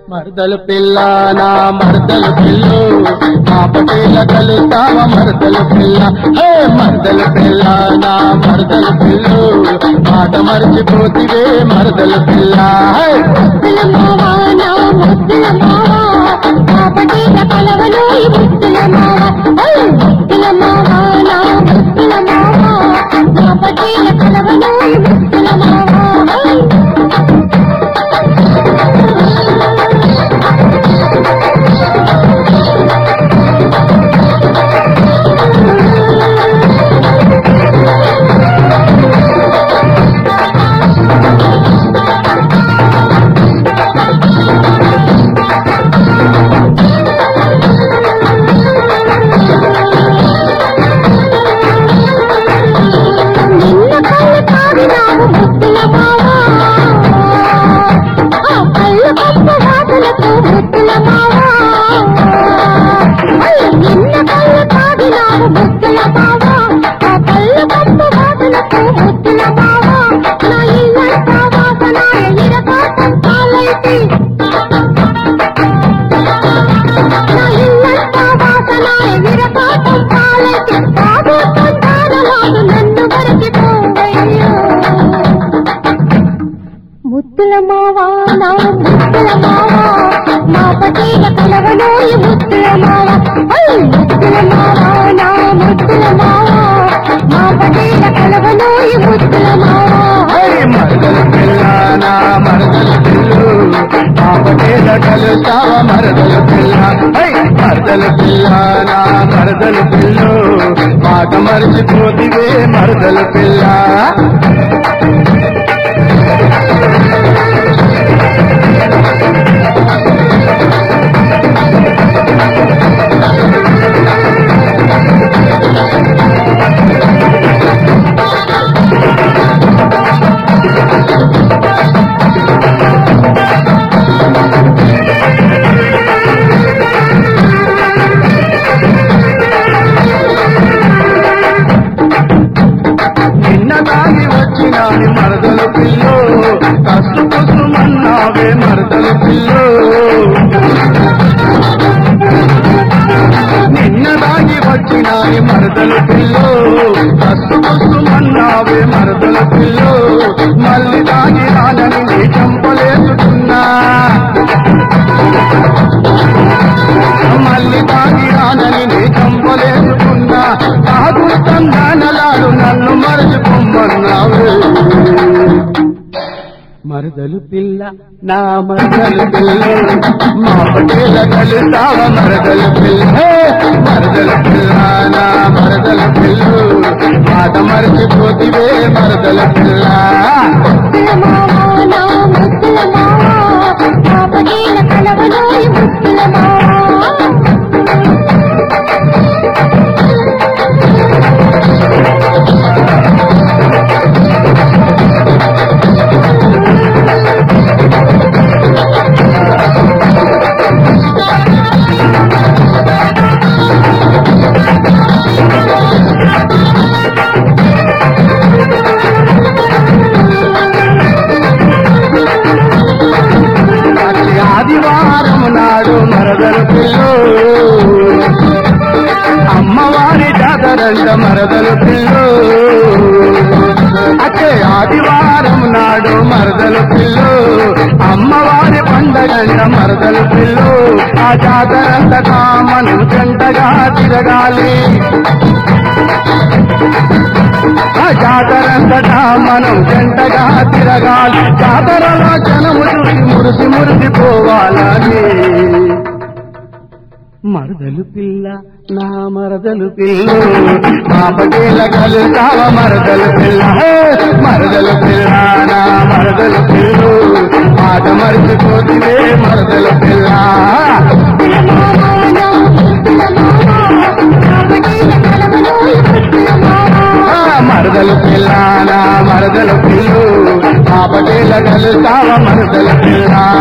మరదలు పిల్ల నా మరదలు పిల్లు మా పటేల కలుస్తావ మరదలు పిల్ల హే మరదలు పిల్ల నా మరదలు పిల్లు మాట మరిచిపోతివే మరదలు పిల్ల హే ముద్దుల మావా నా ముద్దుల మావా మా పటేల కలవలో ఈ ముద్దుల మావా ఓయ్ ముద్దుల మావా నా ముద్దుల మావా మా పటేల కలవలో ఈ ముద్దుల మావా ఓయ్ నిన్న కళ్ళు తాగినావు ముద్దుల మావా ఆ కళ్ళు కప్ప వాసనతో ముద్దుల మావా అయ్య, నిన్న కళ్ళు తాగినావు ముద్దుల మావా ఆ కళ్ళు కప్ప వాసనతో ముద్దుల మావా నా ఇల్లంతా వాసన ఇరకాటం పాలైతే నా ఇల్లంతా వాసన విరపాటం పాలైతే బాబు సంతానలాగు నన్ను మరచిపోవయ్యో ముద్దుల మావా నా ముద్దుల మావా మా పటేల కలవలో ఈ ముద్దుల మావా ఓయ్ ముద్దుల మావా నా ముద్దుల మావా మా పటేల కలవలో ఈ ముద్దుల మావా హే మరదలు పిల్ల నా మరదలు పిల్లు మా పటేల కలుస్తావ మరదలు పిల్ల హే మరదలు పిల్ల నా మరదలు పిల్లు మాట మరిచిపోతివే మరదలు పిల్ల నిన్న దాగి వచ్చినాని మరదలు పిల్లు కసు కుసుమన్నావే మరదలు పిల్లు నిన్న దాగి వచ్చినాని మరదలు పిల్లు కసు కుసుమన్నావే మరదలు పిల్లు మళ్ళీ దాగి రానని నీ చంపలేసుకున్నా మళ్ళీ తాగి రానని నీ చంపలేసుకున్నా తాగుతందానలాడు నన్ను మరచిపోమ్మన్నావు మరదలు పిల్ల నా మరదలు పిల్ల మా పటేల కలుస్తావ మరదలు పిల్ల హే! మరదలు పిల్ల నా మరదలు పిల్లు మాట మరచిపోతివే మరదలు పిల్ల ముద్దుల మావా నా ముద్దుల మావా మా పటేల కలవలో ఈ ముద్దుల మావా ప్రతి ఆదివారం నాడు మరదలు పిల్లు అమ్మవారి జాతరంట మరదలు పిల్లు అచ్చే ఆదివారం నాడు మరదలు పిల్లు అమ్మవారి పండగంట మరదలు పిల్లు ఆ జాతరంత కామను జంటగా తిరగాలి ఆ జాతరంతటా మనం జంటగా తిరగాలి జాతరలో జనము చూసి మురిసి మురిసిపోవాలని మరదలు పిల్ల నా మరదలు పిల్ల మా పటేల కలుస్తావ మరదలు పిల్ల హే! మరదలు పిల్ల నా మరదలు పిల్ల మాట మరిచిపోతివే మరదలు పిల్ల ముద్దుల మావా నా ముద్దుల మావా మా పటేల కలవలో ఈ ముద్దుల మావా ఆ, మరదలు పిల్ల నా మరదలు పిల్లు మా పటేల కలుస్తావ మరదలు పిల్ల